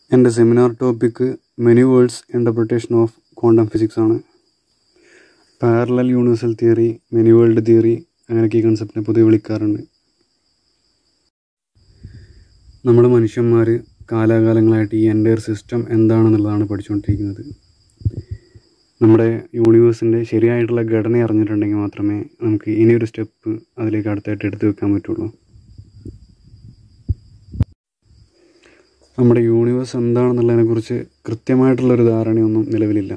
എൻ്റെ seminar topic many worlds interpretation of quantum physics ആണ് parallel universal theory many world theory അങ്ങനെയൊക്കെ ഈ കൺസെപ്റ്റിനെ പൊതുവെ വിളിക്കാറുണ്ട് നമ്മൾ മനുഷ്യന്മാർ കാലാകാലങ്ങളായിട്ട് ഈ എൻ്റയർ സിസ്റ്റം എന്താണെന്നുള്ളതാണ് പഠിച്ചുകൊണ്ടിരിക്കുന്നത് നമ്മുടെ യൂണിവേഴ്സിൻ്റെ ശരിയായിട്ടുള്ള ഘടന അറിഞ്ഞിട്ടുണ്ടെങ്കിൽ മാത്രമേ നമുക്ക് ഇനിയൊരു സ്റ്റെപ്പ് അതിലേക്ക് അടുത്തായിട്ട് എടുത്തു വെക്കാൻ പറ്റുള്ളൂ നമ്മുടെ യൂണിവേഴ്സ് എന്താണെന്നുള്ളതിനെക്കുറിച്ച് കൃത്യമായിട്ടുള്ളൊരു ധാരണയൊന്നും നിലവിലില്ല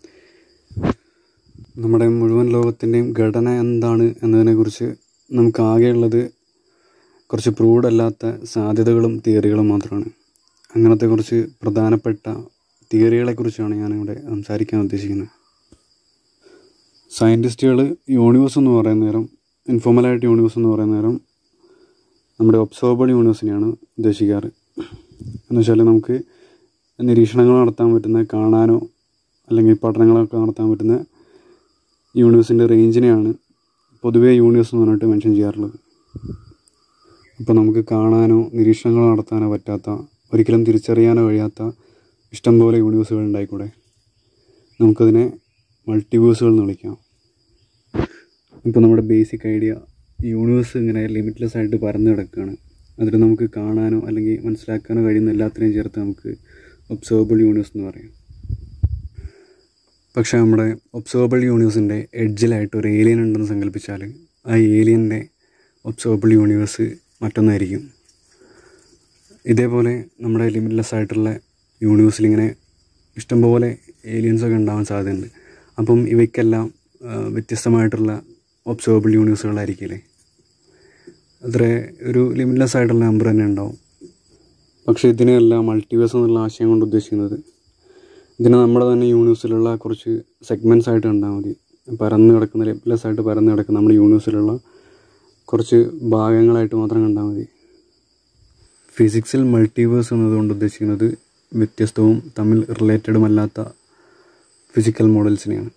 നമ്മുടെ മുഴുവൻ ലോകത്തിൻ്റെയും ഘടന എന്താണ് എന്നതിനെക്കുറിച്ച് നമുക്ക് ആകെയുള്ളത് കുറച്ച് പ്രൂവ്ഡ് അല്ലാത്ത സാധ്യതകളും തിയറികളും മാത്രമാണ് അങ്ങനത്തെ കുറച്ച് പ്രധാനപ്പെട്ട തിയറികളെക്കുറിച്ചാണ് ഞാനിവിടെ സംസാരിക്കാൻ ഉദ്ദേശിക്കുന്നത് സയൻറ്റിസ്റ്റുകൾ യൂണിവേഴ്സ് എന്ന് പറയുന്ന നേരം ഇൻഫോർമലായിട്ട് യൂണിവേഴ്സ് എന്ന് പറയുന്ന നേരം നമ്മുടെ ഒബ്സർവബിൾ യൂണിവേഴ്സിനെയാണ് ഉദ്ദേശിക്കാറ് എന്ന് വെച്ചാൽ നമുക്ക് നിരീക്ഷണങ്ങൾ നടത്താൻ പറ്റുന്ന കാണാനോ അല്ലെങ്കിൽ പഠനങ്ങളൊക്കെ നടത്താൻ പറ്റുന്ന യൂണിവേഴ്സിൻ്റെ റേഞ്ചിനെയാണ് പൊതുവേ യൂണിവേഴ്സ് എന്ന് പറഞ്ഞിട്ട് മെൻഷൻ ചെയ്യാറുള്ളത് അപ്പോൾ നമുക്ക് കാണാനോ നിരീക്ഷണങ്ങൾ നടത്താനോ പറ്റാത്ത ഒരിക്കലും തിരിച്ചറിയാനോ കഴിയാത്ത ഇഷ്ടംപോലെ യൂണിവേഴ്സുകൾ ഉണ്ടായിക്കൂടെ നമുക്കതിനെ മൾട്ടിവേഴ്സുകൾ എന്ന് വിളിക്കാം ഇപ്പോൾ നമ്മുടെ ബേസിക് ഐഡിയ യൂണിവേഴ്സ് ഇങ്ങനെ ലിമിറ്റ്ലെസ് ആയിട്ട് പരന്നു കിടക്കുകയാണ് അതിൽ നമുക്ക് കാണാനോ അല്ലെങ്കിൽ മനസ്സിലാക്കാനോ കഴിയുന്ന എല്ലാത്തിനെയും ചേർത്ത് നമുക്ക് ഒബ്സർവബിൾ യൂണിവേഴ്സ് എന്ന് പറയാം പക്ഷേ നമ്മുടെ ഒബ്സർവബിൾ യൂണിവേഴ്സിൻ്റെ എഡ്ജിലായിട്ട് ഒരു ഏലിയൻ ഉണ്ടെന്ന് സങ്കല്പിച്ചാൽ ആ ഏലിയൻ്റെ ഒബ്സർവബിൾ യൂണിവേഴ്സ് മറ്റൊന്നായിരിക്കും ഇതേപോലെ നമ്മുടെ ലിമിറ്റ്ലെസ് ആയിട്ടുള്ള യൂണിവേഴ്സിൽ ഇങ്ങനെ ഇഷ്ടംപോലെ ഏലിയൻസൊക്കെ ഉണ്ടാവാൻ സാധ്യതയുണ്ട് അപ്പം ഇവയ്ക്കെല്ലാം വ്യത്യസ്തമായിട്ടുള്ള ഒബ്സർവബിൾ യൂണിവേഴ്സുകളായിരിക്കില്ലേ അത്ര ഒരു ലിമിറ്റ്ലെസ് ആയിട്ടുള്ള നമ്പർ തന്നെ ഉണ്ടാവും പക്ഷേ ഇതിനെയല്ല മൾട്ടിവേഴ്സ് എന്നുള്ള ആശയം കൊണ്ട് ഉദ്ദേശിക്കുന്നത് ഇതിനെ നമ്മുടെ തന്നെ യൂണിവേഴ്സിലുള്ള കുറച്ച് സെഗ്മെൻറ്റ്സ് ആയിട്ട് കണ്ടാൽ മതി പരന്ന് കിടക്കുന്ന ലിമിറ്റ്ലെസ് ആയിട്ട് പരന്ന് കിടക്കുന്ന നമ്മുടെ യൂണിവേഴ്സിലുള്ള കുറച്ച് ഭാഗങ്ങളായിട്ട് മാത്രം കണ്ടാൽ മതി ഫിസിക്സിൽ മൾട്ടിവേഴ്സ് എന്നതുകൊണ്ട് ഉദ്ദേശിക്കുന്നത് വ്യത്യസ്തവും തമ്മിൽ റിലേറ്റഡും അല്ലാത്ത ഫിസിക്കൽ മോഡൽസിനെയാണ്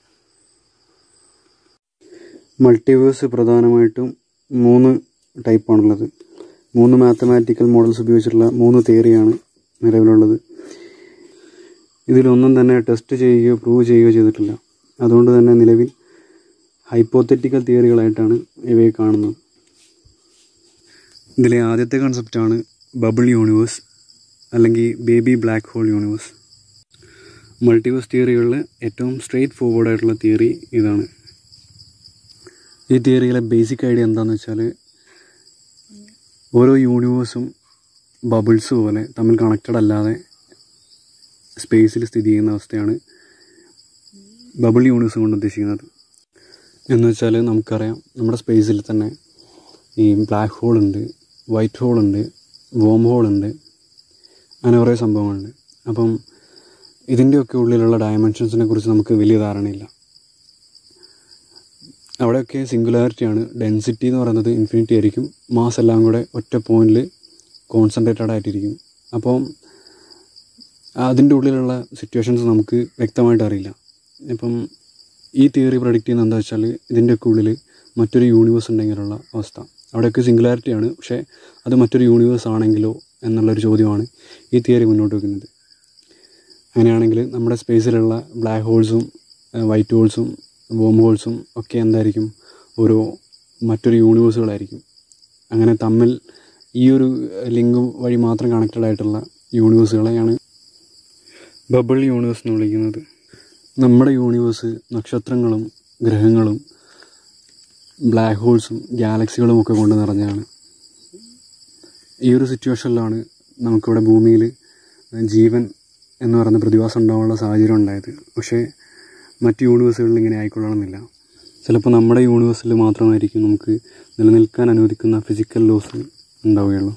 മൾട്ടിവേഴ്സ് പ്രധാനമായിട്ടും മൂന്ന് ടൈപ്പാണുള്ളത് മൂന്ന് മാത്തമാറ്റിക്കൽ മോഡൽസ് ഉപയോഗിച്ചിട്ടുള്ള മൂന്ന് തിയറിയാണ് നിലവിലുള്ളത് ഇതിലൊന്നും തന്നെ ടെസ്റ്റ് ചെയ്യുകയോ പ്രൂവ് ചെയ്യുകയോ ചെയ്തിട്ടില്ല അതുകൊണ്ട് തന്നെ നിലവിൽ ഹൈപ്പോത്തറ്റിക്കൽ തിയറികളായിട്ടാണ് ഇവയെ കാണുന്നത് ഇതിലെ ആദ്യത്തെ കൺസെപ്റ്റാണ് ബബിൾ യൂണിവേഴ്സ് അല്ലെങ്കിൽ baby black hole universe multiverse തിയറികളിൽ ഏറ്റവും സ്ട്രെയിറ്റ് ഫോർവേഡ് ആയിട്ടുള്ള തിയറി ഇതാണ് ഈ തിയറിയിലെ ബേസിക് ഐഡിയ എന്താണെന്ന് വെച്ചാൽ ഓരോ യൂണിവേഴ്സും ബബിൾസ് പോലെ തമ്മിൽ കണക്റ്റഡ് അല്ലാതെ സ്പേസിൽ സ്ഥിതി ചെയ്യുന്ന അവസ്ഥയാണ് ബബിൾ യൂണിവേഴ്സ് കൊണ്ട് ഉദ്ദേശിക്കുന്നത് എന്ന് വെച്ചാൽ നമുക്കറിയാം നമ്മുടെ സ്പേസിൽ തന്നെ ഈ ബ്ലാക്ക് ഹോൾ ഉണ്ട് വൈറ്റ് ഹോൾ ഉണ്ട് വോം ഹോൾ ഉണ്ട് അങ്ങനെ കുറേ സംഭവങ്ങളുണ്ട് അപ്പം ഇതിൻ്റെയൊക്കെ ഉള്ളിലുള്ള ഡയമെൻഷൻസിനെ കുറിച്ച് നമുക്ക് വലിയ ധാരണയില്ല അവിടെയൊക്കെ സിംഗുലാരിറ്റിയാണ് ഡെൻസിറ്റി എന്ന് പറയുന്നത് ഇൻഫിനിറ്റി ആയിരിക്കും മാസ് എല്ലാം കൂടെ ഒറ്റ പോയിന്റിൽ കോൺസെൻട്രേറ്റഡ് ആയിട്ടിരിക്കും അപ്പം അതിൻ്റെ ഉള്ളിലുള്ള സിറ്റുവേഷൻസ് നമുക്ക് വ്യക്തമായിട്ട് അറിയില്ല ഇപ്പം ഈ തിയറി പ്രഡിക്റ്റ് ചെയ്യുന്നത് എന്താ വെച്ചാൽ ഇതിൻ്റെയൊക്കെ ഉള്ളിൽ മറ്റൊരു യൂണിവേഴ്സ് ഉണ്ടെങ്കിലുള്ള അവസ്ഥ അവിടെയൊക്കെ സിംഗുലാരിറ്റിയാണ് പക്ഷേ അത് മറ്റൊരു യൂണിവേഴ്സ് ആണെങ്കിലോ എന്നുള്ളൊരു ചോദ്യമാണ് ഈ തിയറി മുന്നോട്ട് വെക്കുന്നത് അങ്ങനെയാണെങ്കിൽ നമ്മുടെ സ്പേസിലുള്ള ബ്ലാക്ക് ഹോൾസും വൈറ്റ് ഹോൾസും വോം ഹോൾസും ഒക്കെ എന്തായിരിക്കും ഓരോ മറ്റൊരു യൂണിവേഴ്സുകളായിരിക്കും അങ്ങനെ തമ്മിൽ ഈ ഒരു ലിങ്ക് വഴി മാത്രം കണക്റ്റഡ് ആയിട്ടുള്ള യൂണിവേഴ്സുകളെയാണ് ബബിൾ യൂണിവേഴ്സ് എന്ന് വിളിക്കുന്നത് നമ്മുടെ യൂണിവേഴ്സ് നക്ഷത്രങ്ങളും ഗ്രഹങ്ങളും ബ്ലാക്ക് ഹോൾസും ഗാലക്സികളും ഒക്കെ കൊണ്ട് നിറഞ്ഞാണ് ഈ ഒരു സിറ്റുവേഷനിലാണ് നമുക്കിവിടെ ഭൂമിയിൽ ജീവൻ എന്ന് പറയുന്ന പ്രതിഭാസം ഉണ്ടാകാനുള്ള സാഹചര്യം ഉണ്ടായത് പക്ഷേ മറ്റ് യൂണിവേഴ്സുകളിൽ ഇങ്ങനെ ആയിക്കൊള്ളണമെന്നില്ല ചിലപ്പോൾ നമ്മുടെ യൂണിവേഴ്സിൽ മാത്രമായിരിക്കും നമുക്ക് നിലനിൽക്കാൻ അനുവദിക്കുന്ന ഫിസിക്കൽ ലോസ് ഉണ്ടാവുകയുള്ളൂ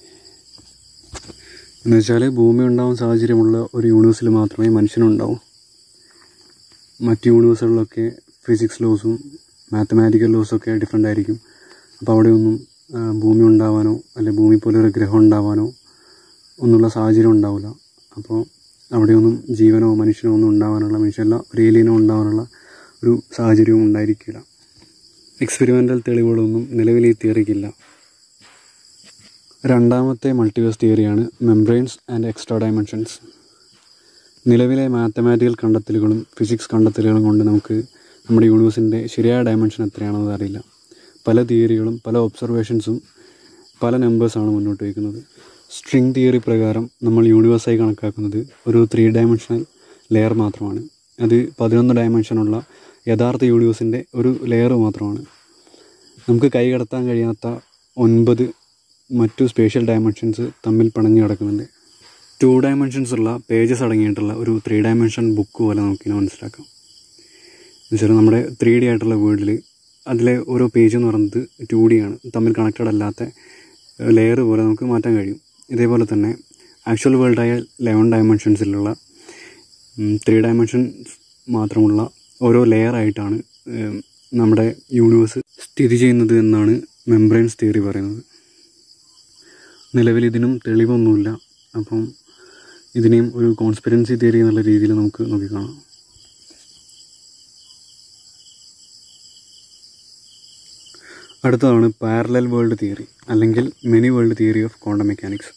എന്ന് വെച്ചാൽ ഭൂമി ഉണ്ടാവാൻ സാഹചര്യമുള്ള ഒരു യൂണിവേഴ്സിൽ മാത്രമേ മനുഷ്യനുണ്ടാവൂ മറ്റ് യൂണിവേഴ്സുകളിലൊക്കെ ഫിസിക്സ് ലോസും മാത്തമാറ്റിക്കൽ ലോസൊക്കെ ഡിഫറെൻ്റ് ആയിരിക്കും അപ്പോൾ അവിടെയൊന്നും ഭൂമി ഉണ്ടാവാനോ അല്ലെങ്കിൽ ഭൂമി പോലെ ഒരു ഗ്രഹം ഉണ്ടാവാനോ ഒന്നുള്ള സാഹചര്യം ഉണ്ടാവില്ല അപ്പോൾ അവിടെയൊന്നും ജീവനോ മനുഷ്യനോ ഒന്നും ഉണ്ടാവാനുള്ള മനുഷ്യല്ല ഒരു ഏലിയനോ ഉണ്ടാവാനുള്ള ഒരു സാഹചര്യവും ഉണ്ടായിരിക്കില്ല എക്സ്പെരിമെൻ്റൽ തെളിവുകളൊന്നും നിലവിൽ ഈ തിയറിക്കില്ല രണ്ടാമത്തെ മൾട്ടിവേഴ്സ് തിയറിയാണ് മെംബ്രെയിൻസ് ആൻഡ് എക്സ്ട്രാ ഡയമെൻഷൻസ് നിലവിലെ മാത്തമാറ്റിക്കൽ കണ്ടെത്തലുകളും ഫിസിക്സ് കണ്ടെത്തലുകളും കൊണ്ട് നമുക്ക് നമ്മുടെ യൂണിവേഴ്സിൻ്റെ ശരിയായ ഡയമെൻഷൻ എത്രയാണെന്ന് അറിയില്ല പല തിയറികളും പല ഒബ്സർവേഷൻസും പല നമ്പേഴ്സാണ് മുന്നോട്ട് വയ്ക്കുന്നത് സ്ട്രിങ് തിയറി പ്രകാരം നമ്മൾ യൂണിവേഴ്സായി കണക്കാക്കുന്നത് ഒരു ത്രീ ഡയമെൻഷണൽ ലെയർ മാത്രമാണ് അത് പതിനൊന്ന് ഡയമെൻഷനുള്ള യഥാർത്ഥ യൂണിവേഴ്സിൻ്റെ ഒരു ലെയർ മാത്രമാണ് നമുക്ക് കൈകടത്താൻ കഴിയാത്ത ഒൻപത് മറ്റു സ്പേഷ്യൽ ഡയമെൻഷൻസ് തമ്മിൽ പിണഞ്ഞു കിടക്കുന്നുണ്ട് ടു ഡയമെൻഷൻസ് ഉള്ള പേജസ് അടങ്ങിയിട്ടുള്ള ഒരു ത്രീ ഡയമെൻഷൻ ബുക്ക് പോലെ നമുക്കിനെ മനസ്സിലാക്കാം എന്നുവെച്ചാൽ നമ്മുടെ ത്രീ ഡി ആയിട്ടുള്ള വേൾഡിൽ അതിലെ ഓരോ പേജ് എന്ന് പറയുന്നത് ടു ഡി ആണ് തമ്മിൽ കണക്റ്റഡ് അല്ലാത്ത ലെയർ പോലെ നമുക്ക് മാറ്റാൻ കഴിയും ഇതേപോലെ തന്നെ ആക്ച്വൽ വേൾഡായ ലെവൻ ഡയമെൻഷൻസിലുള്ള ത്രീ ഡയമെൻഷൻസ് മാത്രമുള്ള ഓരോ ലെയർ ആയിട്ടാണ് ഉം, നമ്മുടെ യൂണിവേഴ്സ് സ്ഥിതി ചെയ്യുന്നത് എന്നാണ് മെംബ്രെയിൻസ് തിയറി പറയുന്നത് നിലവിൽ ഇതിനും തെളിവൊന്നുമില്ല അപ്പം ഇതിനെയും ഒരു കോൺസ്പിറൻസി തിയറി എന്നുള്ള രീതിയിൽ നമുക്ക് നോക്കിക്കാണാം അടുത്തതാണ് പാരലൽ വേൾഡ് തിയറി അല്ലെങ്കിൽ many world theory of quantum mechanics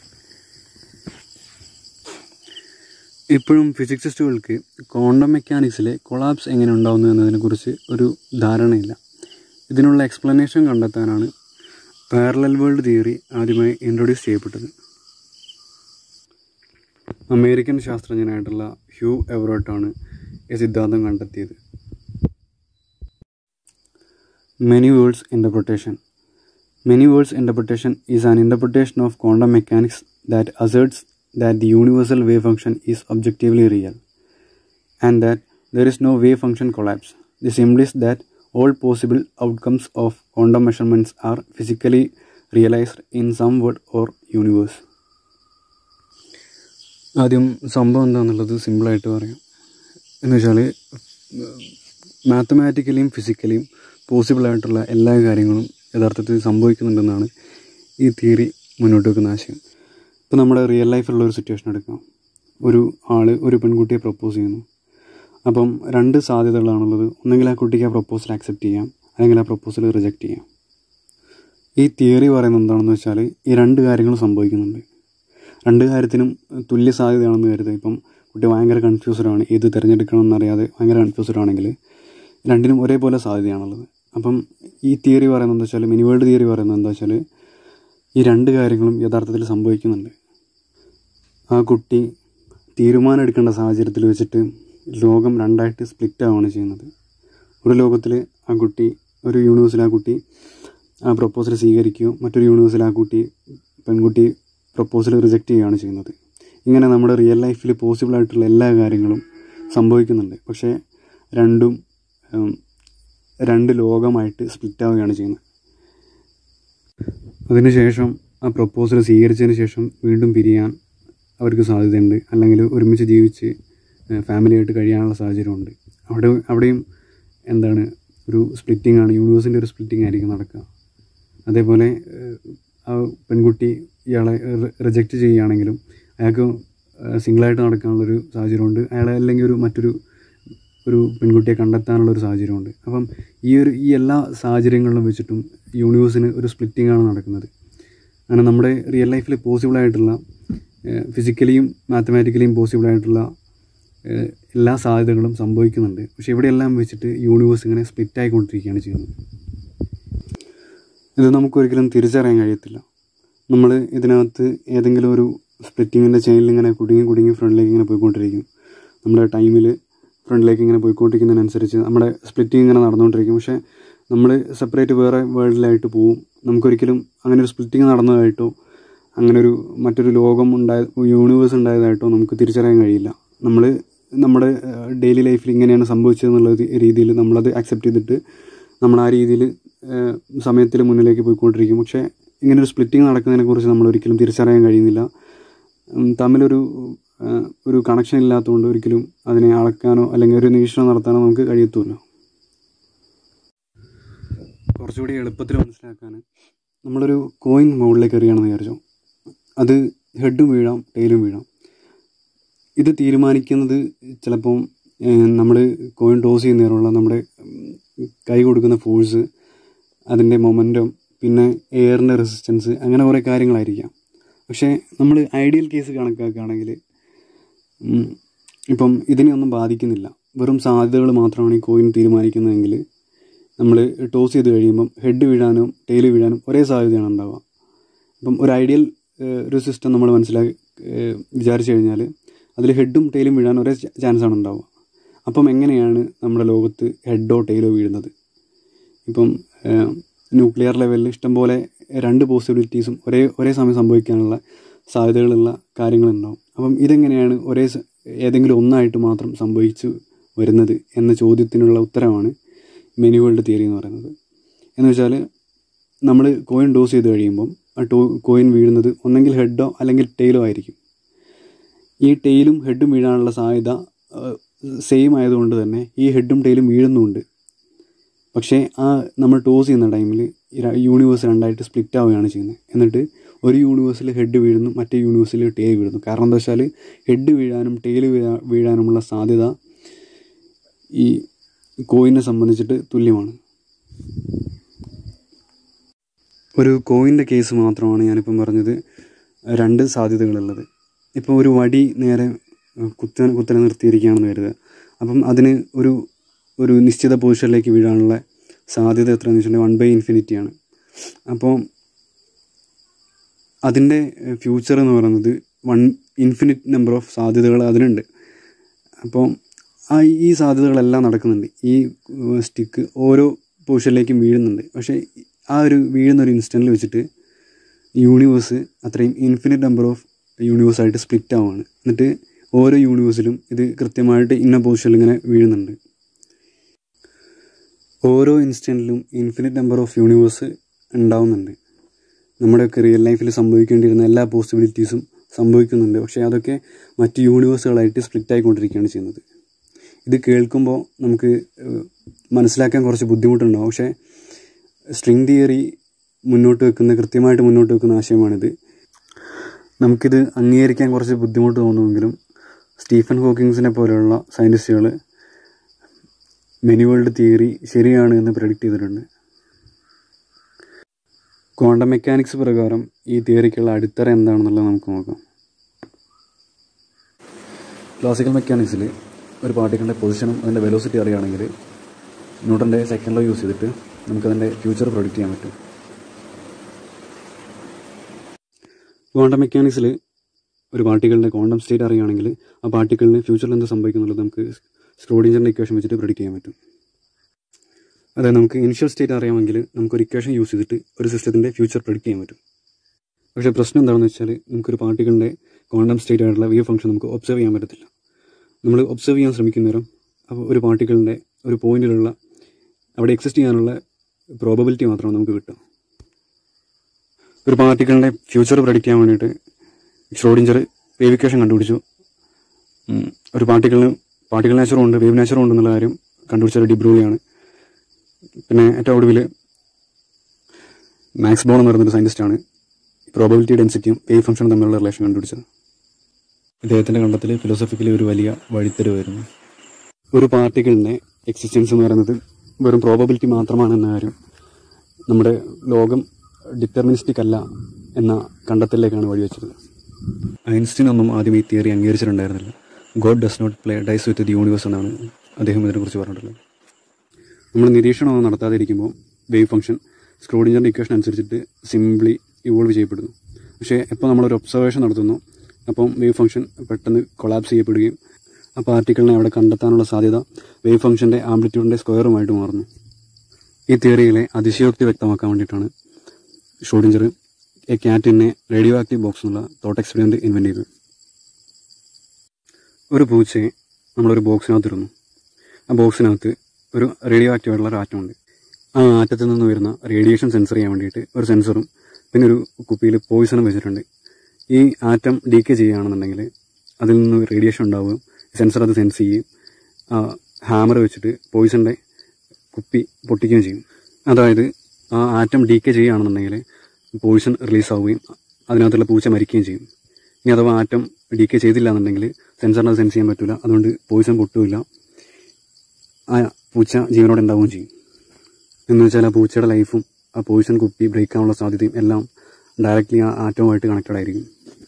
ഇപ്പോഴും ഫിസിക്സിസ്റ്റുകൾക്ക് ക്വാണ്ടം മെക്കാനിക്സിലെ കൊളാപ്സ് എങ്ങനെ ഉണ്ടാവുന്നു എന്നതിനെക്കുറിച്ച് ഒരു ധാരണയില്ല ഇതിനുള്ള എക്സ്പ്ലനേഷൻ കണ്ടെത്താനാണ് പാരലൽ വേൾഡ് തിയറി ആദ്യമായി ഇൻട്രൊഡ്യൂസ് ചെയ്യപ്പെട്ടത് അമേരിക്കൻ ശാസ്ത്രജ്ഞനായിട്ടുള്ള ഹ്യൂ എവറോട്ടാണ് ഈ സിദ്ധാന്തം കണ്ടെത്തിയത് many worlds interpretation many worlds interpretation is an interpretation of quantum mechanics that asserts that the universal wave function is objectively real and that there is no wave function collapse. This implies that all possible outcomes of quantum measurements are physically realized in some world or universe. ആദ്യം സംഭവം എന്താണെന്നുള്ളത് സിമ്പിളായിട്ട് പറയാം എന്ന് വെച്ചാൽ മാത്തമാറ്റിക്കലിയും ഫിസിക്കലിയും possible ആയിട്ടുള്ള എല്ലാ കാര്യങ്ങളും യഥാർത്ഥത്തിൽ സംഭവിക്കുന്നുണ്ടെന്നാണ് ഈ തിയറി മുന്നോട്ട് വെക്കുന്ന ആശയം ഇപ്പോൾ നമ്മുടെ റിയൽ ലൈഫിലുള്ള ഒരു സിറ്റുവേഷൻ എടുക്കാം ഒരു ആൾ ഒരു പെൺകുട്ടിയെ പ്രപ്പോസ് ചെയ്യുന്നു അപ്പം രണ്ട് സാധ്യതകളാണുള്ളത് ഒന്നെങ്കിൽ ആ കുട്ടിക്ക് ആ പ്രപ്പോസൽ ആക്സെപ്റ്റ് ചെയ്യാം അല്ലെങ്കിൽ ആ പ്രപ്പോസൽ റിജക്റ്റ് ചെയ്യാം ഈ തിയറി പറയുന്നത് എന്താണെന്ന് വെച്ചാൽ ഈ രണ്ട് കാര്യങ്ങളും സംഭവിക്കുന്നുണ്ട് രണ്ട് കാര്യത്തിനും തുല്യ സാധ്യതയാണെന്ന് കരുതുക ഇപ്പം കുട്ടി ഭയങ്കര കൺഫ്യൂസ്ഡാണ് ഏത് തിരഞ്ഞെടുക്കണമെന്നറിയാതെ ഭയങ്കര കൺഫ്യൂസ്ഡ് ആണെങ്കിൽ രണ്ടിനും ഒരേപോലെ സാധ്യതയാണുള്ളത് അപ്പം ഈ തിയറി പറയുന്നത് എന്താ വെച്ചാൽ മിനി വേൾഡ് തിയറി പറയുന്നത് എന്താ വെച്ചാൽ ഈ രണ്ട് കാര്യങ്ങളും യഥാർത്ഥത്തിൽ സംഭവിക്കുന്നുണ്ട് ആ കുട്ടി തീരുമാനം എടുക്കേണ്ട സാഹചര്യത്തിൽ വെച്ചിട്ട് ലോകം രണ്ടായിട്ട് സ്പ്ലിറ്റ് ആവുകയാണ് ചെയ്യുന്നത് ഒരു ലോകത്തിൽ ആ കുട്ടി ഒരു യൂണിവേഴ്സിൽ ആ കുട്ടി ആ പ്രപ്പോസൽ സ്വീകരിക്കുകയോ മറ്റൊരു യൂണിവേഴ്സിൽ ആ കുട്ടി പെൺകുട്ടി പ്രപ്പോസൽ റിജക്റ്റ് ചെയ്യുകയാണ് ചെയ്യുന്നത് ഇങ്ങനെ നമ്മുടെ റിയൽ ലൈഫിൽ പോസിബിൾ ആയിട്ടുള്ള എല്ലാ കാര്യങ്ങളും സംഭവിക്കുന്നുണ്ട് പക്ഷേ രണ്ടും ഉം, രണ്ട് ലോകമായിട്ട് സ്പ്ലിറ്റ് ആവുകയാണ് ചെയ്യുന്നത് അതിനുശേഷം ആ പ്രപ്പോസൽ സ്വീകരിച്ചതിന് ശേഷം വീണ്ടും പിരിയാൻ അവർക്ക് സാധ്യതയുണ്ട് അല്ലെങ്കിൽ ഒരുമിച്ച് ജീവിച്ച് ഫാമിലിയായിട്ട് കഴിയാനുള്ള സാഹചര്യമുണ്ട് അവിടെ അവിടെയും എന്താണ് ഒരു സ്പ്ലിറ്റിംഗ് ആണ് യൂണിവേഴ്സിൻ്റെ ഒരു സ്പ്ലിറ്റിംഗ് ആയിരിക്കും നടക്കുക അതേപോലെ ഏഹ്, ആ പെൺകുട്ടി ഇയാളെ റിജക്റ്റ് ചെയ്യുകയാണെങ്കിലും അയാൾക്ക് സിംഗിളായിട്ട് നടക്കാനുള്ളൊരു സാഹചര്യമുണ്ട് അയാളെ അല്ലെങ്കിൽ ഒരു മറ്റൊരു ഒരു പെൺകുട്ടിയെ കണ്ടെത്താനുള്ള ഒരു സാഹചര്യമുണ്ട് അപ്പം ഈ ഒരു ഈ എല്ലാ സാഹചര്യങ്ങളിലും വെച്ചിട്ടും യൂണിവേഴ്സിന് ഒരു സ്പ്ലിറ്റിംഗ് ആണ് നടക്കുന്നത് അങ്ങനെ നമ്മുടെ റിയൽ ലൈഫിൽ പോസിബിൾ ആയിട്ടുള്ള ഫിസിക്കലിയും മാത്തമാറ്റിക്കലിയും പോസിബിൾ ആയിട്ടുള്ള ഏഹ്, എല്ലാ സാധ്യതകളും സംഭവിക്കുന്നുണ്ട് പക്ഷേ ഇവിടെയെല്ലാം വെച്ചിട്ട് യൂണിവേഴ്സ് ഇങ്ങനെ സ്പ്ലിറ്റ് ആയിക്കൊണ്ടിരിക്കുകയാണ് ചെയ്യുന്നത് ഇത് നമുക്കൊരിക്കലും തിരിച്ചറിയാൻ കഴിയത്തില്ല നമ്മൾ ഇതിനകത്ത് ഏതെങ്കിലും ഒരു സ്പ്ലിറ്റിങ്ങിൻ്റെ ചെയിനിൽ ഇങ്ങനെ കുടുങ്ങി കുടുങ്ങി ഫ്രണ്ടിലേക്ക് ഇങ്ങനെ പോയിക്കൊണ്ടിരിക്കും നമ്മുടെ ടൈമിൽ ഫ്രണ്ടിലേക്ക് ഇങ്ങനെ പോയിക്കൊണ്ടിരിക്കുന്നതിനനുസരിച്ച് നമ്മുടെ സ്പ്ലിറ്റിംഗ് ഇങ്ങനെ നടന്നുകൊണ്ടിരിക്കും പക്ഷേ നമ്മൾ സെപ്പറേറ്റ് വേറെ വേൾഡിലായിട്ട് പോവും നമുക്കൊരിക്കലും അങ്ങനെ ഒരു സ്പ്ലിറ്റിംഗ് നടന്നതായിട്ടോ അങ്ങനെ ഒരു മറ്റൊരു ലോകം ഉണ്ടായ യൂണിവേഴ്സ് ഉണ്ടായതായിട്ടോ നമുക്ക് തിരിച്ചറിയാൻ കഴിയില്ല നമ്മൾ നമ്മുടെ ഡെയിലി ലൈഫിൽ ഇങ്ങനെയാണ് സംഭവിച്ചതെന്നുള്ള ഒരു രീതിയിൽ നമ്മളത് അക്സെപ്റ്റ് ചെയ്തിട്ട് നമ്മൾ ആ രീതിയിൽ സമയത്തിൽ മുന്നിലേക്ക് പോയിക്കൊണ്ടിരിക്കും പക്ഷേ ഇങ്ങനെ ഒരു സ്പ്ലിറ്റിംഗ് നടക്കുന്നതിനെക്കുറിച്ച് നമ്മൾ ഒരിക്കലും തിരിച്ചറിയാൻ കഴിയുന്നില്ല ഉം, തമ്മിലൊരു ആ, ഒരു കണക്ഷൻ ഇല്ലാത്തതുകൊണ്ട് ഒരിക്കലും അതിനെ അളക്കാനോ അല്ലെങ്കിൽ ഒരു നിരീക്ഷണം നടത്താനോ നമുക്ക് കഴിയത്തുമില്ല കുറച്ചുകൂടി എളുപ്പത്തിൽ മനസ്സിലാക്കാൻ നമ്മളൊരു കോയിൻ മുകളിലേക്ക് എറിയണമെന്ന് വിചാരിച്ചോ അത് ഹെഡും വീഴാം ടെയിലും വീഴാം ഇത് തീരുമാനിക്കുന്നത് ചിലപ്പം നമ്മൾ കോയിൻ ടോസ് ചെയ്യുന്നതിനുള്ള നമ്മുടെ ഉം, കൈ കൊടുക്കുന്ന ഫോഴ്സ് അതിൻ്റെ മൊമെൻറ്റം പിന്നെ എയറിൻ്റെ റെസിസ്റ്റൻസ് അങ്ങനെ കുറേ കാര്യങ്ങളായിരിക്കാം പക്ഷേ നമ്മൾ ഐഡിയൽ കേസ് കണക്കാക്കുകയാണെങ്കിൽ ഉം, ഇപ്പം ഇതിനെയൊന്നും ബാധിക്കുന്നില്ല വെറും സാധ്യതകൾ മാത്രമാണ് ഈ കോയിൻ തീരുമാനിക്കുന്നതെങ്കിൽ നമ്മൾ ടോസ് ചെയ്ത് കഴിയുമ്പം ഹെഡ് വീഴാനും ടെയിൽ വീഴാനും ഒരേ സാധ്യതയാണ് ഉണ്ടാവുക അപ്പം ഒരു ഐഡിയൽ ഒരു സിസ്റ്റം നമ്മൾ മനസ്സിലാക്കി ഏഹ്, വിചാരിച്ചു കഴിഞ്ഞാൽ അതിൽ ഹെഡും ടെയിലും വീഴാൻ ഒരേ ചാൻസാണ് ഉണ്ടാവുക അപ്പം എങ്ങനെയാണ് നമ്മുടെ ലോകത്ത് ഹെഡോ ടെയിലോ വീഴുന്നത് ഇപ്പം ന്യൂക്ലിയർ ലെവലിൽ ഇഷ്ടംപോലെ രണ്ട് പോസിബിലിറ്റീസും ഒരേ ഒരേ സമയം സംഭവിക്കാനുള്ള സാധ്യതകളുള്ള കാര്യങ്ങളുണ്ടാവും അപ്പം ഇതെങ്ങനെയാണ് ഒരേ സ- ഏതെങ്കിലും ഒന്നായിട്ട് മാത്രം സംഭവിച്ചു വരുന്നത് എന്ന ചോദ്യത്തിനുള്ള ഉത്തരമാണ് മെനി വേൾഡ് തിയറി എന്ന് പറയുന്നത് എന്ന് വെച്ചാൽ നമ്മൾ കോയിൻ ഡോസ് ചെയ്ത് കഴിയുമ്പം ആ ടോ കോയിൻ വീഴുന്നത് ഒന്നെങ്കിൽ ഹെഡോ അല്ലെങ്കിൽ ടെയിലോ ആയിരിക്കും ഈ ടെയിലും ഹെഡും വീഴാനുള്ള സാധ്യത സെയിം ആയതുകൊണ്ട് തന്നെ ഈ ഹെഡും ടെയിലും വീഴുന്നുമുണ്ട് പക്ഷേ ആ നമ്മൾ ടോസ് ചെയ്യുന്ന ടൈമിൽ യൂണിവേഴ്സ് രണ്ടായിട്ട് സ്പ്ലിറ്റ് ആവുകയാണ് ചെയ്യുന്നത് എന്നിട്ട് ഒരു യൂണിവേഴ്സിൽ ഹെഡ് വീഴുന്നു മറ്റേ യൂണിവേഴ്സിൽ ടെയിൽ വീഴുന്നു കാരണം എന്താ വെച്ചാൽ ഹെഡ് വീഴാനും ടെയിൽ വീഴാ വീഴാനുമുള്ള സാധ്യത ഈ കോയിനെ സംബന്ധിച്ചിട്ട് തുല്യമാണ് ഒരു കോയിൻ്റെ കേസ് മാത്രമാണ് ഞാനിപ്പം പറഞ്ഞത് രണ്ട് സാധ്യതകളുള്ളത് ഇപ്പോൾ ഒരു വടി നേരെ കുത്തനെ കുത്തനെ നിർത്തിയിരിക്കുകയാണെന്ന് കരുതുക അപ്പം അതിന് ഒരു ഒരു നിശ്ചിത പൊസിഷനിലേക്ക് വീഴാനുള്ള സാധ്യത എത്രയാണെന്ന് വെച്ചിട്ടുണ്ടെങ്കിൽ വൺ ബൈ ഇൻഫിനിറ്റിയാണ് അപ്പോൾ അതിൻ്റെ ഫ്യൂച്ചർ എന്ന് പറയുന്നത് വൺ ഇൻഫിനിറ്റ് നമ്പർ ഓഫ് സാധ്യതകൾ അതിനുണ്ട് അപ്പോൾ ആ ഈ സാധ്യതകളെല്ലാം നടക്കുന്നുണ്ട് ഈ സ്റ്റിക്ക് ഓരോ പൊസിഷനിലേക്കും വീഴുന്നുണ്ട് പക്ഷേ ആ ഒരു വീഴുന്ന ഒരു ഇൻസ്റ്റൻറ്റിൽ വെച്ചിട്ട് യൂണിവേഴ്സ് അത്രയും ഇൻഫിനിറ്റ് നമ്പർ ഓഫ് യൂണിവേഴ്സായിട്ട് സ്പ്ലിറ്റ് ആവുകയാണ് എന്നിട്ട് ഓരോ യൂണിവേഴ്സിലും ഇത് കൃത്യമായിട്ട് ഇന്ന പൊസിഷനിൽ ഇങ്ങനെ വീഴുന്നുണ്ട് ഓരോ ഇൻസ്റ്റൻറ്റിലും ഇൻഫിനിറ്റ് നമ്പർ ഓഫ് യൂണിവേഴ്സ് ഉണ്ടാവുന്നുണ്ട് നമ്മുടെയൊക്കെ റിയൽ ലൈഫിൽ സംഭവിക്കേണ്ടിയിരുന്ന എല്ലാ പോസിബിലിറ്റീസും സംഭവിക്കുന്നുണ്ട് പക്ഷേ അതൊക്കെ മറ്റ് യൂണിവേഴ്സുകളായിട്ട് സ്പ്ലിറ്റ് ആയിക്കൊണ്ടിരിക്കുകയാണ് ചെയ്യുന്നത് ഇത് കേൾക്കുമ്പോൾ നമുക്ക് ഏഹ്, മനസ്സിലാക്കാൻ കുറച്ച് ബുദ്ധിമുട്ടുണ്ടാവും പക്ഷേ സ്ട്രിങ് തിയറി മുന്നോട്ട് വെക്കുന്ന കൃത്യമായിട്ട് മുന്നോട്ട് വെക്കുന്ന ആശയമാണിത് നമുക്കിത് അംഗീകരിക്കാൻ കുറച്ച് ബുദ്ധിമുട്ട് തോന്നുമെങ്കിലും സ്റ്റീഫൻ ഹോക്കിങ്സിനെ പോലെയുള്ള സയൻറ്റിസ്റ്റുകൾ മെനി വേൾഡ് തിയറി ശരിയാണ് എന്ന് പ്രഡിക്റ്റ് ചെയ്തിട്ടുണ്ട് ക്വാണ്ടം മെക്കാനിക്സ് പ്രകാരം ഈ തിയറിക്കുള്ള അടിത്തറ എന്താണെന്നുള്ളത് നമുക്ക് നോക്കാം ക്ലാസിക്കൽ മെക്കാനിക്സിൽ ഒരു പാർട്ടിക്കിളിൻ്റെ പൊസിഷനും അതിൻ്റെ വെലോസിറ്റി അറിയുകയാണെങ്കിൽ ന്യൂട്ടൻ്റെ സെക്കൻഡ് ലോ യൂസ് ചെയ്തിട്ട് നമുക്കതിൻ്റെ ഫ്യൂച്ചർ പ്രൊഡിക്റ്റ് ചെയ്യാൻ പറ്റും ക്വാണ്ടം മെക്കാനിക്സിൽ ഒരു പാർട്ടിക്കിളിൻ്റെ ക്വാണ്ടം സ്റ്റേറ്റ് അറിയുകയാണെങ്കിൽ ആ പാർട്ടിക്കിളിന് ഫ്യൂച്ചറിൽ എന്ത് സംഭവിക്കുന്നുള്ളത് നമുക്ക് സ്ക്രോഡിഞ്ചറിൻ്റെ ഇക്വേഷൻ വെച്ചിട്ട് പ്രൊഡിക്റ്റ് ചെയ്യാൻ പറ്റും അതായത് നമുക്ക് ഇനിഷ്യൽ സ്റ്റേറ്റ് അറിയാമെങ്കിൽ നമുക്കൊരു ഇക്വേഷൻ യൂസ് ചെയ്തിട്ട് ഒരു സിസ്റ്റത്തിൻ്റെ ഫ്യൂച്ചർ പ്രൊഡിക്റ്റ് ചെയ്യാൻ പറ്റും പക്ഷേ പ്രശ്നം എന്താണെന്ന് വെച്ചാൽ നമുക്കൊരു പാർട്ടിക്കിളിൻ്റെ ക്വാണ്ടം സ്റ്റേറ്റ് ആയിട്ടുള്ള വേവ് ഫംഗ്ഷൻ നമുക്ക് ഒബ്സർവ് ചെയ്യാൻ പറ്റത്തില്ല നമ്മൾ ഒബ്സർവ് ചെയ്യാൻ ശ്രമിക്കുന്നേരം അപ്പോൾ ഒരു പാർട്ടിക്കിളിൻ്റെ ഒരു പോയിന്റിലുള്ള അവിടെ എക്സിസ്റ്റ് ചെയ്യാനുള്ള പ്രോബബിലിറ്റി മാത്രമാണ് നമുക്ക് കിട്ടുക ഒരു പാർട്ടിക്കിളിൻ്റെ ഫ്യൂച്ചർ പ്രഡിക്റ്റ് ചെയ്യാൻ വേണ്ടിയിട്ട് ഷ്രോഡിഞ്ചർ വേവ് ഇക്വേഷൻ കണ്ടുപിടിച്ചു ഉം, ഒരു പാർട്ടിക്കിളിന് പാർട്ടിക്കിൾ നേച്ചറും ഉണ്ട് വേവ് നേച്ചറും ഉണ്ടെന്നുള്ള കാര്യം കണ്ടുപിടിച്ചത് ഡിബ്രൂളിയാണ് പിന്നെ ഏറ്റവും ഒടുവിൽ മാക്സ് ബോൺ എന്ന് പറയുന്നൊരു സയൻറ്റിസ്റ്റാണ് പ്രോബബിലിറ്റി ഡെൻസിറ്റിയും വേവ് ഫംഗ്ഷനും തമ്മിലുള്ള റിലേഷൻ കണ്ടുപിടിച്ചത് ഇദ്ദേഹത്തിൻ്റെ കണ്ടത്തിൽ ഫിലോസഫിക്കലി ഒരു വലിയ വഴിത്തിരിവായിരുന്നു ഒരു പാർട്ടിക്കിളിൻ്റെ എക്സിസ്റ്റൻസ് എന്ന് പറയുന്നത് വെറും പ്രോബബിലിറ്റി മാത്രമാണെന്ന കാര്യം നമ്മുടെ ലോകം ഡിറ്റർമിനിസ്റ്റിക് അല്ല എന്ന കണ്ടെത്തലിലേക്കാണ് വഴിവെച്ചത് ഐൻസ്റ്റീൻ ഒന്നും ആദ്യം ഈ തിയറി അംഗീകരിച്ചിട്ടുണ്ടായിരുന്നില്ല God does not play dice with the universe എന്നാണ് അദ്ദേഹം ഇതിനെക്കുറിച്ച് പറഞ്ഞിട്ടുള്ളത് നമ്മൾ നിരീക്ഷണമൊന്നും നടത്താതിരിക്കുമ്പോൾ വേവ് ഫംഗ്ഷൻ സ്ക്രോഡിഞ്ചറിൻ്റെ ഇക്വേഷൻ അനുസരിച്ചിട്ട് സിംപ്ലി ഇവോൾവ് ചെയ്യപ്പെടുന്നു പക്ഷേ എപ്പോൾ നമ്മളൊരു ഒബ്സർവേഷൻ നടത്തുന്നു അപ്പം വേവ് ഫംഗ്ഷൻ പെട്ടെന്ന് കൊളാപ്സ് ചെയ്യപ്പെടുകയും ആ പാർട്ടിക്കിളിനെ അവിടെ കണ്ടെത്താനുള്ള സാധ്യത വേവ് ഫംഗ്ഷൻ്റെ ആംപ്ലിറ്റ്യൂഡിൻ്റെ സ്ക്വയറുമായിട്ട് മാറുന്നു ഈ തിയറിയിലെ അതിശയോക്തി വ്യക്തമാക്കാൻ വേണ്ടിയിട്ടാണ് ഷോഡിഞ്ചർ എ ക്യാറ്റിനെ റേഡിയോ ആക്റ്റീവ് ബോക്സ് എന്നുള്ള തോട്ട് എക്സ്പെരിമെൻറ്റ് ഇൻവെൻറ്റ് ചെയ്തത് ഒരു പൂച്ചയെ നമ്മളൊരു ബോക്സിനകത്ത് ഇടുന്നു ആ ബോക്സിനകത്ത് ഒരു റേഡിയോ ആക്റ്റീവ് ആയിട്ടുള്ള ഒരു ആറ്റം ഉണ്ട് ആ ആറ്റത്തിൽ നിന്ന് വരുന്ന റേഡിയേഷൻ സെൻസർ ചെയ്യാൻ വേണ്ടിയിട്ട് ഒരു സെൻസറും പിന്നെ ഒരു കുപ്പിയിൽ പോയിസണും വെച്ചിട്ടുണ്ട് ഈ ആറ്റം ഡീക്കേ ചെയ്യുകയാണെന്നുണ്ടെങ്കിൽ അതിൽ നിന്ന് റേഡിയേഷൻ ഉണ്ടാവുകയും സെൻസർ അത് സെൻസ് ചെയ്യും ഹാമർ വെച്ചിട്ട് പോയിസണിൻ്റെ കുപ്പി പൊട്ടിക്കുകയും ചെയ്യും അതായത് ആ ആറ്റം ഡീക്കേ ചെയ്യുകയാണെന്നുണ്ടെങ്കിൽ പോയിസൺ റിലീസ് ആവുകയും അതിനകത്തുള്ള പൂച്ച മരിക്കുകയും ചെയ്യും ഇനി അഥവാ ആറ്റം ഡീക്കേ ചെയ്തില്ല എന്നുണ്ടെങ്കിൽ സെൻസറിന് അത് സെൻസ് ചെയ്യാൻ പറ്റില്ല അതുകൊണ്ട് പോയിസൺ പൊട്ടുമില്ല ആ പൂച്ച ജീവനോടെ ഉണ്ടാവുകയും ചെയ്യും എന്ന് വെച്ചാൽ ആ പൂച്ചയുടെ ലൈഫും ആ പോയിസൺ കുപ്പി ബ്രേക്ക് ആവാനുള്ള സാധ്യതയും എല്ലാം ഡയറക്റ്റ്ലി ആ ആറ്റവുമായിട്ട് കണക്റ്റഡ് ആയിരിക്കും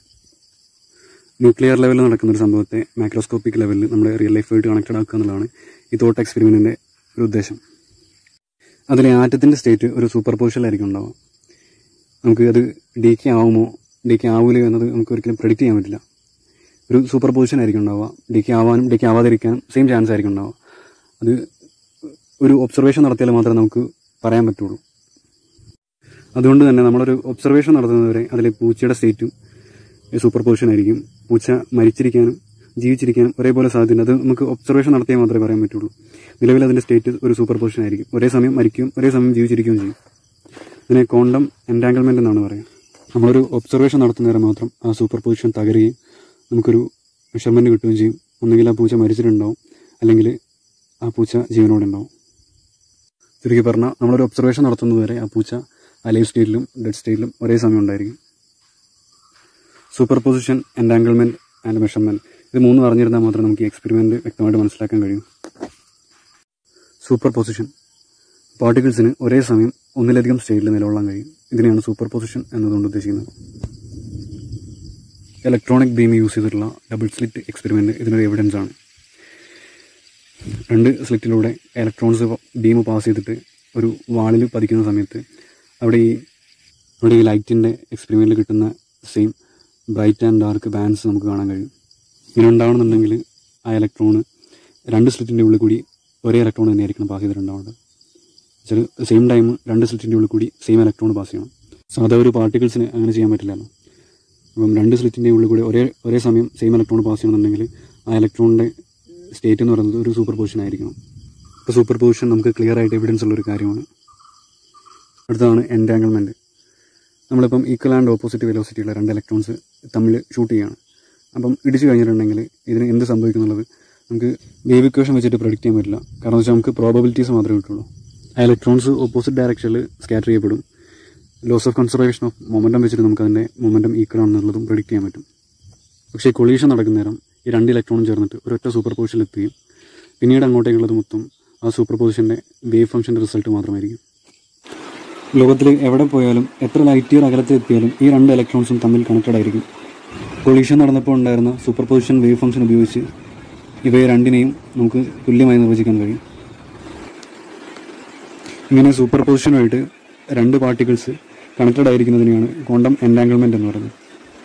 ന്യൂക്ലിയർ ലെവലിൽ നടക്കുന്ന ഒരു സംഭവത്തെ മാക്രോസ്കോപ്പിക് ലെവലിൽ നമ്മുടെ റിയൽ ലൈഫായിട്ട് കണക്റ്റഡ് ആക്കുക എന്നുള്ളതാണ് ഈ തോട്ട് എക്സ്പെരിമെൻറ്റിൻ്റെ ഒരു ഉദ്ദേശം അതിലെ ആറ്റത്തിൻ്റെ സ്റ്റേറ്റ് ഒരു സൂപ്പർ പൊസിഷനിലായിരിക്കും ഉണ്ടാവുക നമുക്ക് അത് ഡി കെ ആവുമോ ഡി കെ ആവില്ലയോ എന്നത് നമുക്ക് ഒരിക്കലും പ്രെഡിക്റ്റ് ചെയ്യാൻ പറ്റില്ല ഒരു സൂപ്പർ പൊസിഷൻ ആയിരിക്കും ഉണ്ടാവുക ഡി കെ ആവാനും ഡി കെ ആവാതിരിക്കാനും സെയിം ചാൻസ് ആയിരിക്കും ഉണ്ടാവുക അത് ഒരു ഒബ്സർവേഷൻ നടത്തിയാൽ മാത്രമേ നമുക്ക് പറയാൻ പറ്റുള്ളൂ അതുകൊണ്ട് തന്നെ നമ്മളൊരു ഒബ്സർവേഷൻ നടത്തുന്നതുവരെ അതിലെ പൂച്ചയുടെ സ്റ്റേറ്റും സൂപ്പർ പൊസിഷൻ ആയിരിക്കും പൂച്ച മരിച്ചിരിക്കാനും ജീവിച്ചിരിക്കാനും ഒരേപോലെ സാധ്യത അത് നമുക്ക് ഒബ്സർവേഷൻ നടത്തിയാൽ മാത്രമേ പറയാൻ പറ്റുള്ളൂ നിലവിൽ അതിൻ്റെ സ്റ്റേറ്റ് ഒരു സൂപ്പർ പൊസിഷൻ ആയിരിക്കും ഒരേ സമയം മരിക്കുകയും ഒരേ സമയം ജീവിച്ചിരിക്കുകയും ചെയ്യും ഇതിനെ കോണ്ടം എൻറ്റാങ്കിൾമെൻ്റ് എന്നാണ് പറയുക നമ്മളൊരു ഒബ്സർവേഷൻ നടത്തുന്നവരെ മാത്രം ആ സൂപ്പർ പൊസിഷൻ തകരുകയും നമുക്കൊരു മെഷർമെൻറ്റ് കിട്ടുകയും ചെയ്യും ഒന്നുകിൽ ആ പൂച്ച മരിച്ചിട്ടുണ്ടാവും അല്ലെങ്കിൽ ആ പൂച്ച ജീവനോടെ ഉണ്ടാവും ചുരുക്കി പറഞ്ഞാൽ നമ്മളൊരു ഒബ്സർവേഷൻ നടത്തുന്നതുവരെ ആ പൂച്ച ആ ലൈഫ് സ്റ്റേറ്റിലും ഡെഡ് സ്റ്റേറ്റിലും ഒരേ സമയം ഉണ്ടായിരിക്കും superposition entanglement and measurement ഇത് മൂന്നും അറിഞ്ഞിരുന്നാൽ മാത്രമേ നമുക്ക് ഈ എക്സ്പെരിമെൻറ്റ് വ്യക്തമായിട്ട് മനസ്സിലാക്കാൻ കഴിയൂ സൂപ്പർ പൊസിഷൻ പാർട്ടിക്കിൾസിന് ഒരേ സമയം ഒന്നിലധികം സ്റ്റേറ്റിൽ നിലകൊള്ളാൻ കഴിയും ഇതിനെയാണ് സൂപ്പർ പൊസിഷൻ എന്നതുകൊണ്ട് ഉദ്ദേശിക്കുന്നത് ഇലക്ട്രോണിക് ബീം യൂസ് ചെയ്തിട്ടുള്ള ഡബിൾ സ്ലിറ്റ് എക്സ്പെരിമെൻറ്റ് ഇതിനൊരു എവിഡൻസ് ആണ് രണ്ട് സ്ലിറ്റിലൂടെ ഇലക്ട്രോൺസ് ബീം പാസ് ചെയ്തിട്ട് ഒരു വാളിൽ പതിക്കുന്ന സമയത്ത് അവിടെ ഈ അവിടെ ഈ ലൈറ്റിൻ്റെ എക്സ്പെരിമെൻറ്റിൽ കിട്ടുന്ന same bright and dark bands നമുക്ക് കാണാൻ കഴിയും ഇങ്ങനെ ഉണ്ടാവണമെന്നുണ്ടെങ്കിൽ ആ ഇലക്ട്രോണ് രണ്ട് സ്ലിറ്റിൻ്റെ ഉള്ളിൽ കൂടി ഒരേ ഇലക്ട്രോൺ തന്നെയായിരിക്കണം പാസ് ചെയ്തിട്ടുണ്ടാവേണ്ടത് വെച്ചാൽ സെയിം ടൈം രണ്ട് സ്ലിറ്റിൻ്റെ ഉള്ളിൽ കൂടി സെയിം ഇലക്ട്രോൺ പാസ് ചെയ്യണം സാധാ ഒരു പാർട്ടിക്കിൾസിന് അങ്ങനെ ചെയ്യാൻ പറ്റില്ലല്ലോ അപ്പം രണ്ട് സ്ലിറ്റിൻ്റെ ഉള്ളിൽ കൂടി ഒരേ ഒരേ സമയം സെയിം ഇലക്ട്രോൺ പാസ് ചെയ്യണമെന്നുണ്ടെങ്കിൽ ആ ഇലക്ട്രോണിൻ്റെ സ്റ്റേറ്റ് എന്ന് പറയുന്നത് ഒരു സൂപ്പർ പൊസിഷൻ ആയിരിക്കണം ഇപ്പോൾ സൂപ്പർ പൊസിഷൻ നമുക്ക് ക്ലിയർ ആയിട്ട് എവിഡൻസ് ഉള്ള ഒരു കാര്യമാണ് അടുത്തതാണ് എൻറ്റാങ്കിൾമെൻറ്റ് നമ്മളിപ്പം ഈക്വൽ ആൻഡ് ഓപ്പോസിറ്റ് വെലോസിറ്റിയുള്ള രണ്ട് ഇലക്ട്രോൺസ് തമ്മിൽ ഷൂട്ട് ചെയ്യുകയാണ് അപ്പം ഇടിച്ചു കഴിഞ്ഞിട്ടുണ്ടെങ്കിൽ ഇതിന് എന്ത് സംഭവിക്കും എന്നുള്ളത് നമുക്ക് വേവ് ഇക്വേഷൻ വെച്ചിട്ട് പ്രൊഡിക്റ്റ് ചെയ്യാൻ പറ്റില്ല കാരണം വെച്ചാൽ നമുക്ക് പ്രോബബിലിറ്റീസ് മാത്രമേ കിട്ടുള്ളൂ ആ ഇലക്ട്രോൺസ് ഓപ്പോസിറ്റ് ഡയറക്ഷനിൽ സ്കാറ്റർ ചെയ്യപ്പെടും laws of conservation of momentum വെച്ചിട്ട് നമുക്ക് അതിൻ്റെ മൊമെൻറ്റം ഈക്വൽ ആണെന്നുള്ളതും പ്രൊഡിക്റ്റ് ചെയ്യാൻ പറ്റും പക്ഷേ കൊളീഷൻ നടക്കുന്ന നേരം ഈ രണ്ട് ഇലക്ട്രോണും ചേർന്നിട്ട് ഒരൊറ്റ സൂപ്പർ പൊസിഷനിൽ എത്തുകയും പിന്നീട് അങ്ങോട്ടേക്കുള്ളത് മൊത്തം ആ സൂപ്പർ പൊസിഷൻ്റെ വേവ് ഫംഗ്ഷൻ്റെ റിസൾട്ട് മാത്രമായിരിക്കും ലോകത്തിൽ എവിടെ പോയാലും എത്ര ലൈറ്റ് ഇയർ അകലത്തിൽ എത്തിയാലും ഈ രണ്ട് ഇലക്ട്രോൺസും തമ്മിൽ കണക്റ്റഡ് ആയിരിക്കും കൊളീഷൻ നടന്നപ്പോൾ ഉണ്ടായിരുന്ന സൂപ്പർ പൊസിഷൻ വേവ് ഫംഗ്ഷൻ ഉപയോഗിച്ച് ഇവയെ രണ്ടിനെയും നമുക്ക് തുല്യമായി നിർവചിക്കാൻ കഴിയും ഇങ്ങനെ സൂപ്പർ പൊസിഷനുമായിട്ട് രണ്ട് പാർട്ടിക്കിൾസ് കണക്റ്റഡ് ആയിരിക്കുന്നതിനെയാണ് ക്വാണ്ടം എൻറ്റാങ്കിൾമെൻറ്റ് എന്ന് പറയുന്നത്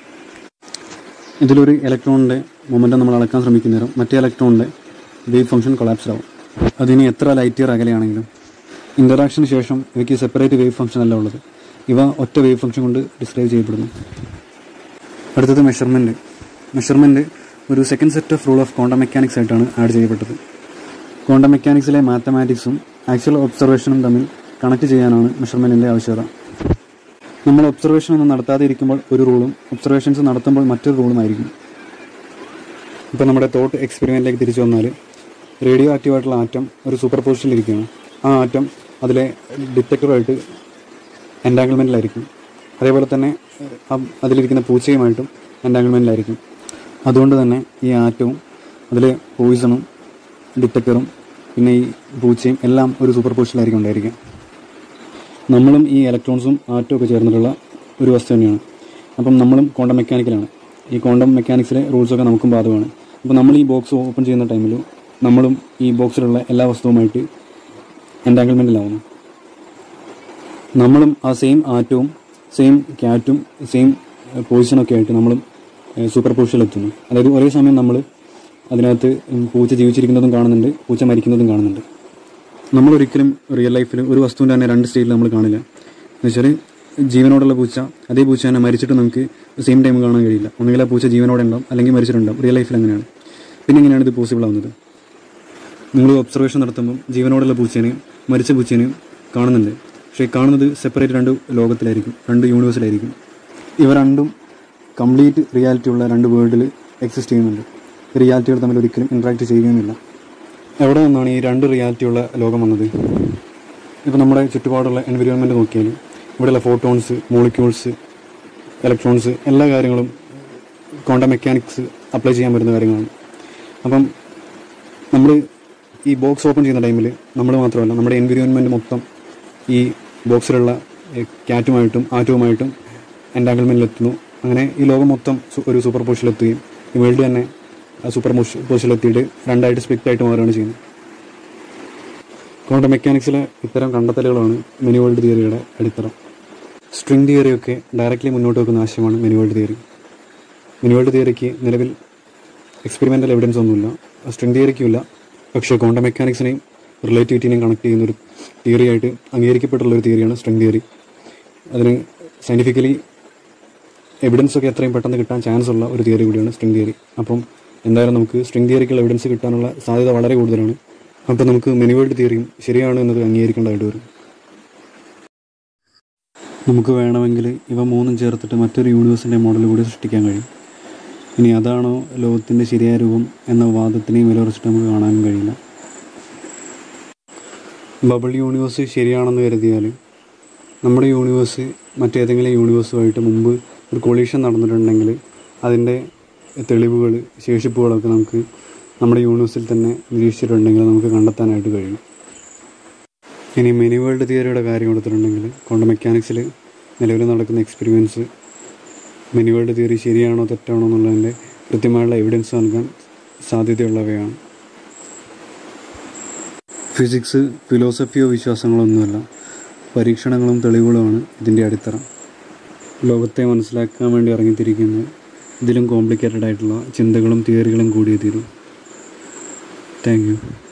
ഇതിലൊരു ഇലക്ട്രോണിൻ്റെ മൊമെൻറ്റം നമ്മൾ അളക്കാൻ ശ്രമിക്കുന്ന നേരം മറ്റേ ഇലക്ട്രോണിൻ്റെ വേവ് ഫംഗ്ഷൻ കൊളാപ്സ് ആവും അതിനി എത്ര ലൈറ്റ് ഇയർ അകലെയാണെങ്കിലും ഇൻ്ററാക്ഷന് ശേഷം ഇവയ്ക്ക് സെപ്പറേറ്റ് വേവ് ഫംഗ്ഷൻ അല്ല ഉള്ളത് ഇവ ഒറ്റ വേവ് ഫംഗ്ഷൻ കൊണ്ട് ഡിസ്ക്രൈബ് ചെയ്യപ്പെടുന്നു അടുത്തത് മെഷർമെൻറ്റ് മെഷർമെൻറ്റ് ഒരു second set of rule of quantum mechanics ആയിട്ടാണ് ആഡ് ചെയ്യപ്പെട്ടത് ക്വാണ്ടം മെക്കാനിക്സിലെ മാത്തമാറ്റിക്സും ആക്ച്വൽ ഒബ്സർവേഷനും തമ്മിൽ കണക്ട് ചെയ്യാനാണ് മെഷർമെൻറ്റിൻ്റെ ആവശ്യകത നമ്മൾ ഒബ്സർവേഷൻ ഒന്നും നടത്താതെ ഇരിക്കുമ്പോൾ ഒരു റൂളും ഒബ്സർവേഷൻസ് നടത്തുമ്പോൾ മറ്റൊരു റൂളുമായിരിക്കും ഇപ്പോൾ നമ്മുടെ തോട്ട് എക്സ്പെരിമെൻറ്റിലേക്ക് തിരിച്ചു വന്നാൽ റേഡിയോ ആക്റ്റീവ് ആയിട്ടുള്ള ആറ്റം ഒരു സൂപ്പർ പൊസിഷനിൽ ഇരിക്കുകയാണ് ആ ആറ്റം അതിലെ ഡിറ്റക്ടറുമായിട്ട് എൻറ്റാങ്കിൾമെൻറ്റിലായിരിക്കും അതേപോലെ തന്നെ ആ- അതിലിരിക്കുന്ന പൂച്ചയുമായിട്ടും എൻറ്റാങ്കിൾമെൻറ്റിലായിരിക്കും അതുകൊണ്ട് തന്നെ ഈ ആറ്റവും അതിലെ പോയിസണും ഡിറ്റക്ടറും പിന്നെ ഈ പൂച്ചയും എല്ലാം ഒരു സൂപ്പർ പൊസിഷനിലായിരിക്കും ഉണ്ടായിരിക്കുക നമ്മളും ഈ ഇലക്ട്രോൺസും ആറ്റവും ഒക്കെ ചേർന്നിട്ടുള്ള ഒരു വസ്തു തന്നെയാണ് അപ്പം നമ്മളും ക്വാണ്ടം മെക്കാനിക്കലാണ് ഈ ക്വാണ്ടം മെക്കാനിക്സിലെ റൂൾസൊക്കെ നമുക്കും ബാധകമാണ് അപ്പോൾ നമ്മൾ ഈ ബോക്സ് ഓപ്പൺ ചെയ്യുന്ന ടൈമിൽ നമ്മളും ഈ ബോക്സിലുള്ള എല്ലാ വസ്തുവുമായിട്ട് എൻറ്റാങ്കിൾമെൻറ്റിലാവുന്നു നമ്മളും ആ സെയിം ആറ്റവും സെയിം ക്യാറ്റും സെയിം പൊസിഷനൊക്കെ ആയിട്ട് നമ്മളും സൂപ്പർ പൊസിഷനിലെത്തുന്നു അതായത് ഒരേ സമയം നമ്മൾ അതിനകത്ത് ഉം, പൂച്ച ജീവിച്ചിരിക്കുന്നതും കാണുന്നുണ്ട് പൂച്ച മരിക്കുന്നതും കാണുന്നുണ്ട് നമ്മളൊരിക്കലും റിയൽ ലൈഫിൽ ഒരു വസ്തുവിൻ്റെ തന്നെ രണ്ട് സ്റ്റേറ്റിൽ നമ്മൾ കാണില്ല എന്ന് വെച്ചാൽ ജീവനോടുള്ള പൂച്ച അതേ പൂച്ച തന്നെ മരിച്ചിട്ട് നമുക്ക് സെയിം ടൈം കാണാൻ കഴിയില്ല ഒന്നുകിൽ ആ പൂച്ച ജീവനോടെ ഉണ്ടാവും അല്ലെങ്കിൽ മരിച്ചിട്ടുണ്ടാവും റിയൽ ലൈഫിൽ അങ്ങനെയാണ് പിന്നെ എങ്ങനെയാണ് ഇത് പോസിബിൾ ആവുന്നത് നിങ്ങൾ ഒബ്സർവേഷൻ നടത്തുമ്പോൾ ജീവനോടുള്ള പൂച്ചേനെയും മരിച്ച പൂച്ചേനെയും കാണുന്നുണ്ട് പക്ഷേ കാണുന്നത് സെപ്പറേറ്റ് രണ്ട് ലോകത്തിലായിരിക്കും രണ്ട് യൂണിവേഴ്സിലായിരിക്കും ഇവ രണ്ടും കംപ്ലീറ്റ് റിയാലിറ്റി ഉള്ള രണ്ട് വേൾഡിൽ എക്സിസ്റ്റ് ചെയ്യുന്നുണ്ട് റിയാലിറ്റികൾ തമ്മിൽ ഒരിക്കലും ഇൻട്രാക്ട് ചെയ്യുകയുമില്ല എവിടെ നിന്നാണ് ഈ രണ്ട് റിയാലിറ്റിയുള്ള ലോകം വന്നത് ഇപ്പോൾ നമ്മുടെ ചുറ്റുപാടുള്ള എൻവിറോൺമെൻറ്റ് നോക്കിയാൽ ഇവിടെയുള്ള ഫോട്ടോൺസ് മോളിക്യൂൾസ് ഇലക്ട്രോൺസ് എല്ലാ കാര്യങ്ങളും ക്വാണ്ടം മെക്കാനിക്സ് അപ്ലൈ ചെയ്യാൻ പറ്റുന്ന കാര്യങ്ങളാണ് അപ്പം നമ്മൾ ഈ ബോക്സ് ഓപ്പൺ ചെയ്യുന്ന ടൈമിൽ നമ്മൾ മാത്രമല്ല നമ്മുടെ എൻവിറോൺമെൻറ്റ് മൊത്തം ഈ ബോക്സിലുള്ള ക്യാറ്റുമായിട്ടും ആറ്റവുമായിട്ടും എൻഡാങ്കിൾമെൻറ്റിലെത്തുന്നു അങ്ങനെ ഈ ലോകം മൊത്തം സു- ഒരു സൂപ്പർ പോഷിലെത്തുകയും ഈ വേൾഡ് തന്നെ ആ സൂപ്പർ പോഷ് പോഷിലെത്തിയിട്ട് രണ്ടായിട്ട് സ്പ്ലിറ്റ് ആയിട്ട് മാറുകയാണ് ചെയ്യുന്നത് ക്വാണ്ടം മെക്കാനിക്സിലെ ഇത്തരം കണ്ടെത്തലുകളാണ് മെനി വേൾഡ് തിയറിയുടെ അടിത്തറ സ്ട്രിംഗ് തിയറിയൊക്കെ ഡയറക്റ്റ്ലി മുന്നോട്ട് വെക്കുന്ന ആശയമാണ് many world theory many world തിയറിക്ക് നിലവിൽ എക്സ്പെരിമെൻ്റൽ എവിഡൻസ് ഒന്നുമില്ല സ്ട്രിംഗ് തിയറിക്കും ഇല്ല പക്ഷേ ക്വാണ്ടം മെക്കാനിക്സിനെയും റിലേറ്റിവിറ്റിനെയും കണക്ട് ചെയ്യുന്ന ഒരു തിയറി ആയിട്ട് അംഗീകരിക്കപ്പെട്ടുള്ള ഒരു തിയറിയാണ് സ്ട്രിംഗ് തിയറി അതിന് സയൻറ്റിഫിക്കലി എവിഡൻസ് ഒക്കെ എത്രയും പെട്ടെന്ന് കിട്ടാൻ ചാൻസ് ഉള്ള ഒരു തിയറി കൂടിയാണ് സ്ട്രിംഗ് തിയറി അപ്പം എന്തായാലും നമുക്ക് സ്ട്രിംഗ് തിയറിക്കുള്ള എവിഡൻസ് കിട്ടാനുള്ള സാധ്യത വളരെ കൂടുതലാണ് അപ്പം നമുക്ക് മെനി വേൾഡ് തിയറിയും ശരിയാണ് എന്നത് അംഗീകരിക്കേണ്ടതായിട്ട് വരും നമുക്ക് വേണമെങ്കിൽ ഇവ മൂന്നും ചേർത്തിട്ട് മറ്റൊരു യൂണിവേഴ്സിൻ്റെ മോഡൽ കൂടി സൃഷ്ടിക്കാൻ കഴിയും ഇനി അതാണോ ലോകത്തിൻ്റെ ശരിയായ രൂപം എന്ന വാദത്തിനെയും വിലകുറച്ചിട്ട് നമുക്ക് കാണാനും കഴിയില്ല ബബിൾ യൂണിവേഴ്സ് ശരിയാണെന്ന് കരുതിയാൽ നമ്മുടെ യൂണിവേഴ്സ് മറ്റേതെങ്കിലും യൂണിവേഴ്സുമായിട്ട് മുമ്പ് ഒരു കൊളീഷൻ നടന്നിട്ടുണ്ടെങ്കിൽ അതിൻ്റെ തെളിവുകൾ ശേഷിപ്പുകളൊക്കെ നമുക്ക് നമ്മുടെ യൂണിവേഴ്സിൽ തന്നെ നിരീക്ഷിച്ചിട്ടുണ്ടെങ്കിൽ നമുക്ക് കണ്ടെത്താനായിട്ട് കഴിയും ഇനി മെനി വേൾഡ് തിയറിയുടെ കാര്യം എടുത്തിട്ടുണ്ടെങ്കിൽ ക്വാണ്ടം മെക്കാനിക്സിൽ നിലവിൽ നടക്കുന്ന എക്സ്പെരിമെൻറ്റ്സ് മെനി വേൾഡ് തിയറി ശരിയാണോ തെറ്റാണോ എന്നുള്ളതിൻ്റെ കൃത്യമായുള്ള എവിഡൻസ് നൽകാൻ സാധ്യതയുള്ളവയാണ് ഫിസിക്സ് ഫിലോസഫിയോ വിശ്വാസങ്ങളോ ഒന്നുമല്ല പരീക്ഷണങ്ങളും തെളിവുകളുമാണ് ഇതിൻ്റെ അടിത്തറ ലോകത്തെ മനസ്സിലാക്കാൻ വേണ്ടി ഇറങ്ങിത്തിരിക്കുന്ന ഇതിലും കോംപ്ലിക്കേറ്റഡ് ആയിട്ടുള്ള ചിന്തകളും തിയറികളും കൂടിയേ തീരൂ താങ്ക് യു